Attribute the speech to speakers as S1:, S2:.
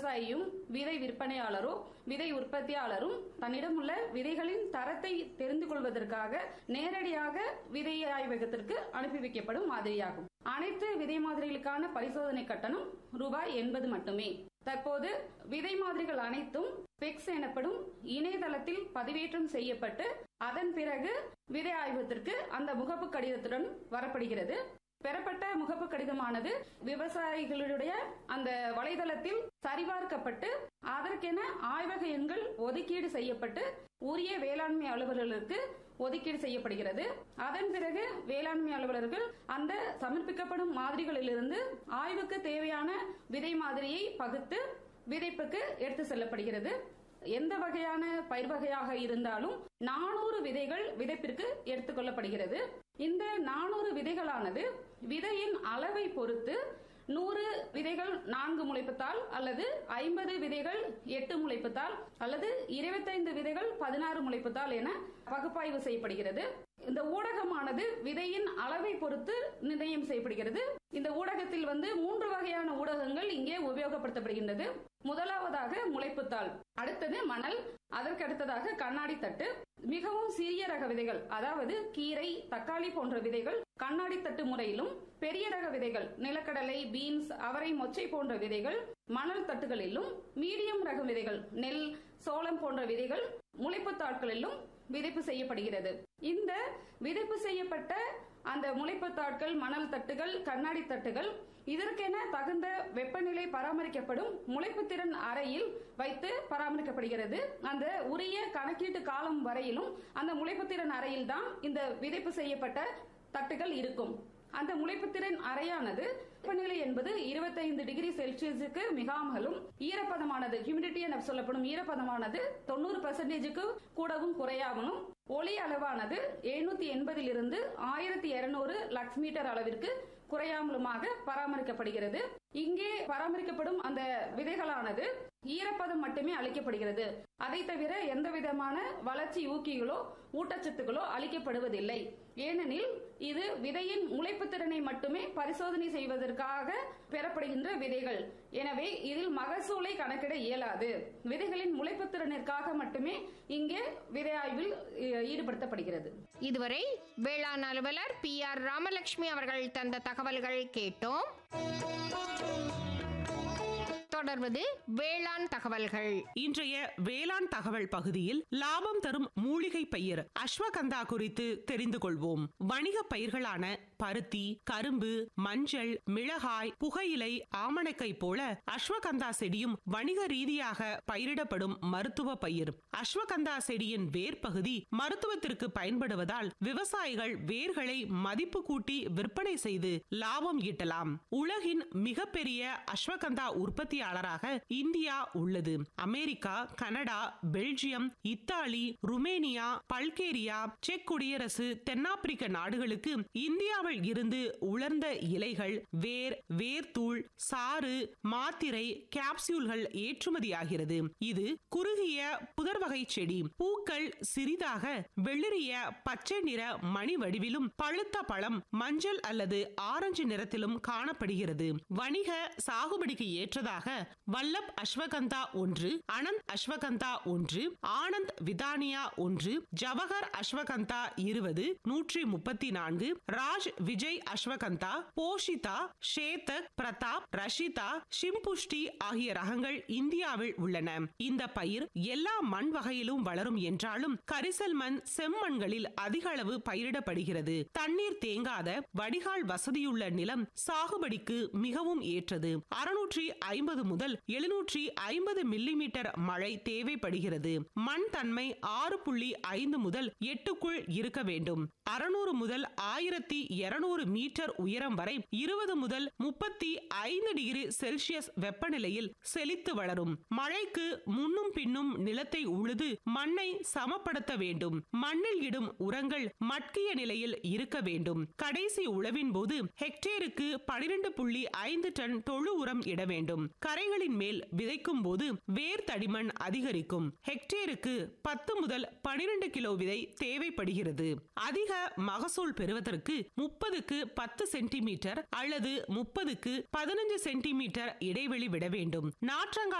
S1: விவசாயியும் விதை விற்பனையாளரோ விதை உற்பத்தியாளரும் தன்னிடம் உள்ள விதைகளின் தரத்தை தெரிந்து கொள்வதற்காக நேரடியாக விதை ஆய்வகத்திற்கு அனுப்பி வைக்கப்படும் மாதிரியாகும் அனைத்து விதை மாதிரிகளுக்கான பரிசோதனை கட்டணம் ரூபாய் எண்பது மட்டுமே தற்போது விதை மாதிரிகள் அனைத்தும் பெக்ஸ் எனப்படும் இணையதளத்தில் பதிவேற்றம் செய்யப்பட்டு அதன் பிறகு விதை ஆய்வகத்திற்கு அந்த முகப்பு கடிதத்துடன் வரப்படுகிறது பெறப்பட்ட முகப்பு கடிதமானது விவசாயிகளுடைய அந்த வலைதளத்தில் சரிபார்க்கப்பட்டு அதற்கென ஆய்வக எண்கள் ஒதுக்கீடு செய்யப்பட்டு உரிய வேளாண்மை அலுவலர்களுக்கு ஒதுக்கீடு செய்யப்படுகிறது அதன் பிறகு வேளாண்மை அலுவலர்கள் அந்த சமர்ப்பிக்கப்படும் மாதிரிகளிலிருந்து ஆய்வுக்கு தேவையான விதை மாதிரியை பகுத்து விதைப்புக்கு எடுத்து செல்லப்படுகிறது எந்த வகையான பயிர் வகையாக இருந்தாலும் நானூறு விதைகள் விதைப்பிற்கு எடுத்துக்கொள்ளப்படுகிறது இந்த நானூறு விதைகளானது விதையின் அளவை பொறுத்து நூறு விதைகள் நான்கு முளைப்புத்தாள் அல்லது ஐம்பது விதைகள் எட்டு முளைப்புத்தாள் அல்லது இருபத்தைந்து விதைகள் பதினாறு முளைப்புத்தாள் என பகுப்பாய்வு செய்யப்படுகிறது இந்த ஊடகமானது விதையின் அளவை பொறுத்து நிர்ணயம் செய்யப்படுகிறது இந்த ஊடகத்தில் வந்து மூன்று வகையான ஊடகங்கள் இங்கே உபயோகப்படுத்தப்படுகின்றது முதலாவதாக முளைப்புத்தாள் அடுத்தது மணல் அதற்கு அடுத்ததாக கண்ணாடி தட்டு மிகவும் சிறிய ரக விதைகள் அதாவது கீரை தக்காளி போன்ற விதைகள் கண்ணாடி தட்டு முறையிலும் பெரிய ரக விதைகள் நிலக்கடலை பீன்ஸ் அவரை மொச்சை போன்ற விதைகள் மணல் தட்டுகளிலும் மீடியம் ரக விதைகள் நெல் சோளம் போன்ற விதைகள் முளைப்பு தாட்களிலும் விதைப்பு செய்யப்படுகிறது இந்த விதைப்பு செய்யப்பட்ட அந்த முளைப்பு தாட்கள் மணல் தட்டுகள் கண்ணாடி தட்டுகள் இதற்கென தகுந்த வெப்பநிலை பராமரிக்கப்படும் முளைப்பு திறன் அறையில் வைத்து பராமரிக்கப்படுகிறது அந்த உரிய கணக்கீட்டு காலம் வரையிலும் அந்த முளைப்பு திறன் அறையில் தான் இந்த விதைப்பு செய்யப்பட்ட தட்டுகள் இருக்கும் அந்த முளைப்புத்திறன் அறையானது வெப்பநிலை என்பது இருபத்தைந்து டிகிரி செல்சியஸுக்கு மிகாமலும் ஈரப்பதமானது ஹியூமிடிட்டி என சொல்லப்படும் ஈரப்பதமானது தொண்ணூறு பெர்சன்டேஜுக்கு கூடவும் குறையாமலும் ஒளி அளவானது எழுநூத்தி எண்பதிலிருந்து ஆயிரத்தி இருநூறு லக்ஸ் மீட்டர் அளவிற்கு குறையாமலுமாக பராமரிக்கப்படுகிறது இங்கே பராமரிக்கப்படும் அந்த விதைகளானது ஈரப்பதம் மட்டுமே அளிக்கப்படுகிறது அதை தவிர எந்த விதமான வளர்ச்சி ஊக்கிகளோ ஊட்டச்சத்துக்களோ அளிக்கப்படுவதில்லை ஏனெனில் இது விதையின் முளைப்பு திறனை மட்டுமே பரிசோதனை செய்வதற்காக பெறப்படுகின்ற விதைகள் எனவே இதில் மகசூலை கணக்கிட இயலாது விதைகளின் முளைப்பு திறனிற்காக மட்டுமே இங்கே விதை ஆய்வில் ஈடுபடுத்தப்படுகிறது
S2: இதுவரை வேளாண் அலுவலர் பி ஆர் ராமலட்சுமி அவர்கள் தந்த தகவல்கள் கேட்டோம் தொடர்வது வேளாண் தகவல்கள்
S3: இன்றைய வேளாண் தகவல் பகுதியில் லாபம் தரும் மூலிகை பயிர் அஸ்வகந்தா குறித்து தெரிந்து கொள்வோம் வணிக பயிர்களான பருத்தி கரும்பு மஞ்சள் மிளகாய் புகையிலை ஆமணக்கை போல அஸ்வகந்தா செடியும் வணிக ரீதியாக பயிரிடப்படும் மருத்துவ பயிர் அஸ்வகந்தா செடியின் வேர் பகுதி மருத்துவத்திற்கு பயன்படுவதால் விவசாயிகள் வேர்களை மதிப்பு கூட்டி விற்பனை செய்து லாபம் ஈட்டலாம் உலகின் மிகப்பெரிய அஸ்வகந்தா உற்பத்தியாளராக இந்தியா உள்ளது America Canada Belgium Italy Romania Bulgaria செக் குடியரசு தென்னாப்பிரிக்க நாடுகளுக்கு இந்தியாவில் இருந்து உலர்ந்த இலைகள் வேர் வேர்த்தூள் சாறு மாத்திரை கேப்சியூல்கள் ஏற்றுமதியாகிறது இது குறுகிய புதர் வகை செடி பூக்கள் சிறிதாக வெளிரிய பச்சை நிற மணி வடிவிலும் பழுத்த பழம் மஞ்சள் அல்லது ஆரஞ்சு நிறத்திலும் காணப்படுகிறது வணிக சாகுபடிக்கு ஏற்றதாக வல்லப் அஸ்வகந்தா ஒன்று அனந்த் அஸ்வகந்தா ஒன்று ஆனந்த் விதானியா ஒன்று ஜவஹர் அஸ்வகந்தா இருபது நூற்றி முப்பத்தி நான்கு ராஜ் விஜய் அஸ்வகந்தா போஷிதா ஷேதக் பிரதாப் ரஷிதா ஷிம்புஷ்டி ஆகிய ரகங்கள் இந்தியாவில் உள்ளன இந்த பயிர் எல்லா மண் வகையிலும் வளரும் என்றாலும் கரிசல் மண் செம்மண்களில் அதிக அளவு பயிரிடப்படுகிறது தண்ணீர் தேங்காத வடிகால் வசதியுள்ள நிலம் சாகுபடிக்கு மிகவும் ஏற்றது அறுநூற்றி ஐம்பது முதல் எழுநூற்றி ஐம்பது மில்லிமீட்டர் மழை தேவைப்படுகிறது மண் தன்மை ஆறு புள்ளி ஐந்து முதல் எட்டுக்குள் இருக்க வேண்டும் அறுநூறு முதல் ஆயிரத்தி இருநூறு மீட்டர் உயரம் வரை இருபது முதல் முப்பத்தி ஐந்து டிகிரி செல்சியஸ் வெப்பநிலையில் செழித்து வளரும் மழைக்கு முன்னும் பின்னும் நிலத்தை உழுது மண்ணை சமப்படுத்த வேண்டும் மண்ணில் இடும் உரங்கள் மட்கிய நிலையில் இருக்க வேண்டும் கடைசி உழவின் போது ஹெக்டேருக்கு பனிரெண்டு புள்ளி ஐந்து டன் தொழு உரம் இட வேண்டும் கரைகளின் மேல் விதைக்கும் போது வேர் தடிமன் அதிகரிக்கும் ஹெக்டேருக்கு பத்து முதல் பனிரெண்டு கிலோ விதை தேவைப்படுகிறது அதிக மகசூல் பெறுவதற்கு முப்பதுக்கு பத்து சென்டிமீட்டர் அல்லது முப்பதுக்கு பதினஞ்சு சென்டிமீட்டர் இடைவெளி விட வேண்டும் நாற்றங்கால்